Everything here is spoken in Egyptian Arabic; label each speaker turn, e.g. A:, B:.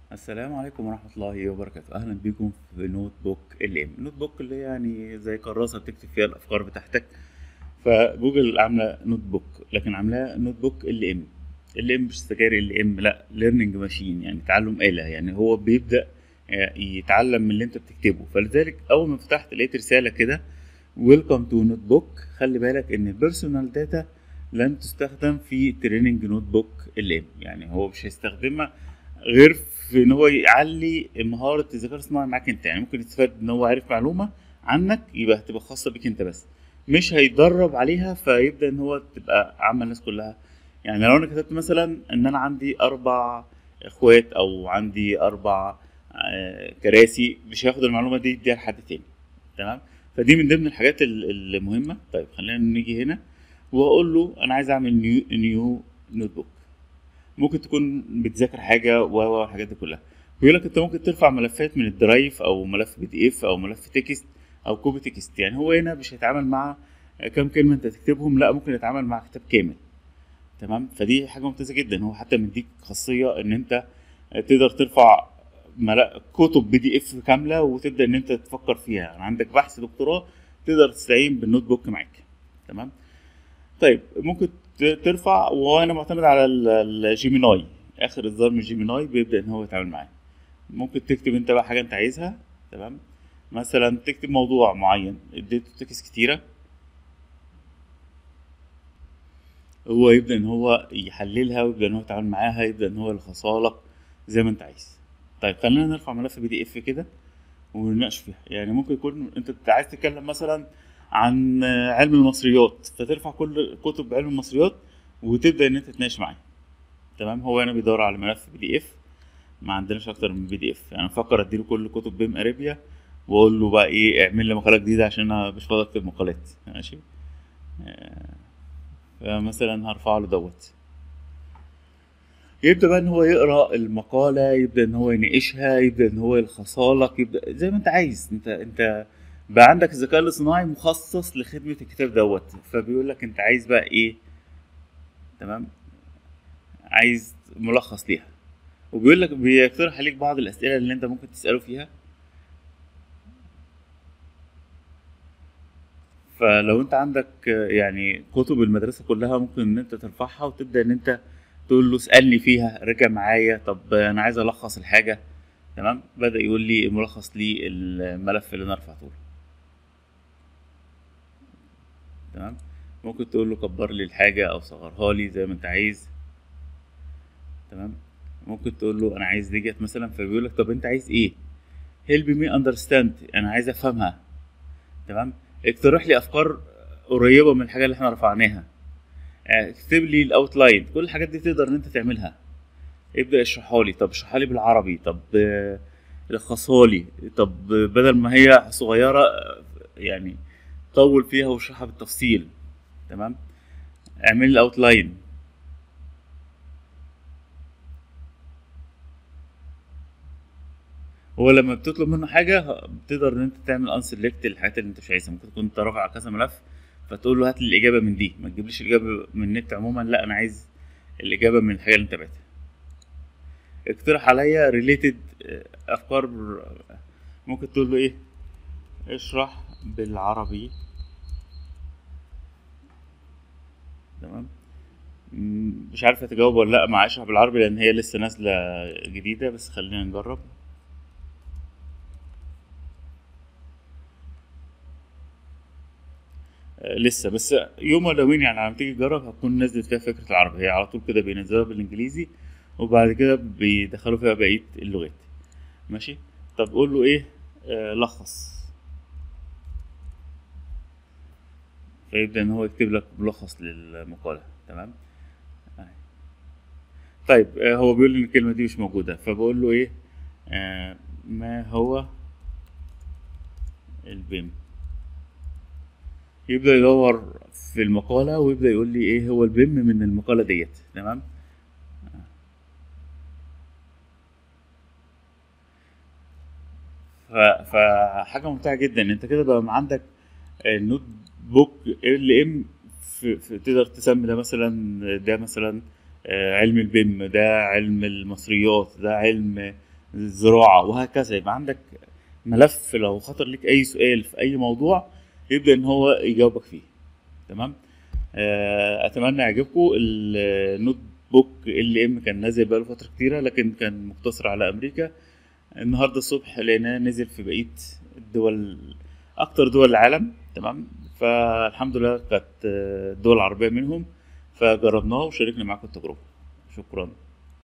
A: السلام عليكم ورحمة الله وبركاته أهلا بكم في نوت بوك ال ام نوت بوك اللي هي يعني زي كراسة بتكتب فيها الأفكار بتاعتك فجوجل عاملة نوت بوك لكن عاملاها نوت بوك ال ام ال ام مش سجاري ال ام لا ليرنينج ماشين يعني تعلم آلة يعني هو بيبدأ يتعلم من اللي انت بتكتبه فلذلك أول ما فتحت لقيت رسالة كده ويلكم تو نوت بوك خلي بالك إن البيرسونال داتا لن تستخدم في تريننج نوت بوك ال ام يعني هو مش هيستخدمها غير في ان هو يعلي مهاره الذكاء الصناعي معاك انت يعني ممكن يستفاد ان هو عارف معلومه عنك يبقى هتبقى خاصه بيك انت بس مش هيتدرب عليها فيبدا ان هو تبقى عامه الناس كلها يعني لو انا كتبت مثلا ان انا عندي اربع اخوات او عندي اربع آه، كراسي مش هياخد المعلومه دي يديها لحد تاني تمام فدي من ضمن الحاجات ال- المهمه طيب خلينا نيجي هنا واقول له انا عايز اعمل نيو نيو نوت بوك ممكن تكون بتذاكر حاجه و و الحاجات دي كلها بيقول لك انت ممكن ترفع ملفات من الدرايف او ملف بي دي اف او ملف تكست او كوبي تكست يعني هو هنا مش هيتعامل مع كام كلمه انت تكتبهم لا ممكن يتعامل مع كتاب كامل تمام فدي حاجه ممتازه جدا هو حتى مديك خاصيه ان انت تقدر ترفع ملا- كتب بي دي اف كامله وتبدا ان انت تفكر فيها يعني عندك بحث دكتوراه تقدر تستعين بالنوت بوك معاك تمام طيب ممكن ت- ترفع وانا معتمد على ال- الجيميناي اخر اصدار من جيميناي بيبدا ان هو يتعامل معاه ممكن تكتب انت بقى حاجه انت عايزها تمام مثلا تكتب موضوع معين اديته تكست كتيره هو يبدا ان هو يحللها ويبدا ان هو يتعامل معاها يبدا ان هو يلخصها لك زي ما انت عايز طيب خلينا نرفع ملف بي دي اف كده ونناقش فيها يعني ممكن يكون انت عايز تتكلم مثلا عن علم المصريات فترفع كل كتب علم المصريات وتبدا ان انت تناقش معاه تمام هو هنا بيدور على ملف بي دي اف ما عندناش اكتر من بي دي اف يعني بفكر اديله كل كتب بيم اريبيا واقول له بقى ايه اعمل لي مقاله جديده عشان انا مش فاضي اكتب مقالات ماشي آه، فمثلا هرفع له دوت يبدا بقى ان هو يقرا المقاله يبدا ان هو يناقشها يبدا ان هو يلخصها لك يبدا زي ما انت عايز انت انت بقى عندك الذكاء الاصطناعي مخصص لخدمه الكتاب دوت فبيقول لك انت عايز بقى ايه تمام عايز ملخص ليها وبيقول لك بيقترح عليك بعض الاسئله اللي انت ممكن تساله فيها فلو انت عندك آه، يعني كتب المدرسه كلها ممكن ان انت ترفعها وتبدا ان انت تقول له اسالني فيها رجع معايا طب انا عايز الخص الحاجه تمام بدا يقول لي ملخص للملف اللي انا رفعته له تمام ممكن تقول له كبر لي الحاجه او صغرها لي زي ما انت عايز تمام ممكن تقول له انا عايز ديت مثلا فبيقول لك طب انت عايز ايه help me understand انا عايز افهمها تمام اقترح لي افكار قريبه من الحاجه اللي احنا رفعناها اه، اكتب لي الاوتلاين كل الحاجات دي تقدر ان انت تعملها ابدا اشرحها لي طب اشرحها لي بالعربي طب اه، لخصها لي طب بدل ما هي صغيره اه، يعني طول فيها واشرحها بالتفصيل تمام اعمل لي الاوتلاين هو لما بتطلب منه حاجه بتقدر ان انت تعمل ان سيلكت الحاجات اللي انت مش عايزها ممكن تكون انت رافع كذا ملف فتقول له هات لي الاجابه من دي ما تجيبليش الاجابه من النت عموما لا انا عايز الاجابه من الحاجه اللي انت بعتها اقترح عليا ريليتد افكار ممكن تقول له ايه اشرح بالعربي تمام م- مش عارف هتجاوب ولا لا مع اشرح بالعربي لان هي لسه نازله جديده بس خلينا نجرب آه، لسه بس يوم ولا يومين يعني لما تيجي تجرب هتكون نزلت فيها فكرة العربي هي على طول كده بينزلوها بالانجليزي وبعد كده بيدخلوا فيها بقية اللغات ماشي طب قول له ايه آه لخص فيبدأ ان هو يكتب لك ملخص للمقالة تمام آه. طيب آه هو بيقول لي ان الكلمة دي مش موجودة فبقول له ايه آه ما هو البيم يبدأ يدور في المقالة ويبدأ يقول لي ايه هو البيم من المقالة ديت تمام ف- فحاجة ممتعة جدا انت كده بقى عندك النوت بوك ال ام تقدر تسمي ده مثلا ده مثلا آه، علم البيم ده علم المصريات ده علم الزراعه وهكذا يبقى عندك ملف لو خطر لك اي سؤال في اي موضوع يبدا ان هو يجاوبك فيه تمام آه، اتمنى يعجبكم النوت بوك ال ام كان نازل بقاله فتره كتيره لكن كان مقتصر على امريكا النهارده الصبح لقيناه نزل في بقيه الدول اكتر دول العالم تمام فالحمد لله كانت الدول العربيه منهم فجربناه وشاركنا معاكم التجربه شكرا